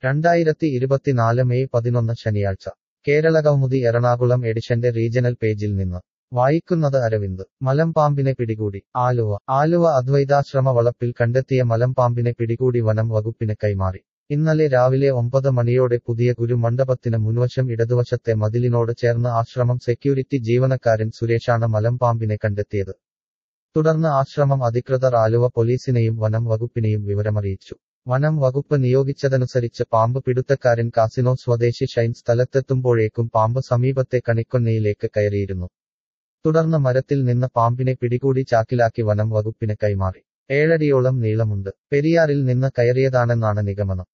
രണ്ടായിരത്തി ഇരുപത്തിനാല് മെയ് പതിനൊന്ന് ശനിയാഴ്ച കേരള കൗമുദി എറണാകുളം എഡിഷന്റെ റീജണൽ പേജിൽ നിന്ന് വായിക്കുന്നത് അരവിന്ദ് മലമ്പാമ്പിനെ പിടികൂടി ആലുവ ആലുവ അദ്വൈതാശ്രമ വളപ്പിൽ കണ്ടെത്തിയ മലമ്പാമ്പിനെ പിടികൂടി വനം വകുപ്പിന് കൈമാറി ഇന്നലെ രാവിലെ ഒമ്പത് മണിയോടെ പുതിയ ഗുരുമണ്ഡപത്തിന് മുൻവശം ഇടതുവശത്തെ മതിലിനോട് ചേർന്ന് ആശ്രമം സെക്യൂരിറ്റി ജീവനക്കാരൻ സുരേഷാണ് മലമ്പാമ്പിനെ കണ്ടെത്തിയത് തുടർന്ന് ആശ്രമം അധികൃതർ ആലുവ പോലീസിനെയും വനം വകുപ്പിനെയും വിവരമറിയിച്ചു വനം വകുപ്പ് നിയോഗിച്ചതനുസരിച്ച് പാമ്പ് പിടുത്തക്കാരൻ കാസിനോ സ്വദേശി ഷൈൻ സ്ഥലത്തെത്തുമ്പോഴേക്കും പാമ്പ് സമീപത്തെ കണിക്കൊന്നയിലേക്ക് കയറിയിരുന്നു തുടർന്ന് മരത്തിൽ നിന്ന് പാമ്പിനെ പിടികൂടി ചാക്കിലാക്കി വനം വകുപ്പിന് കൈമാറി ഏഴടിയോളം നീളമുണ്ട് പെരിയാറിൽ നിന്ന് കയറിയതാണെന്നാണ് നിഗമനം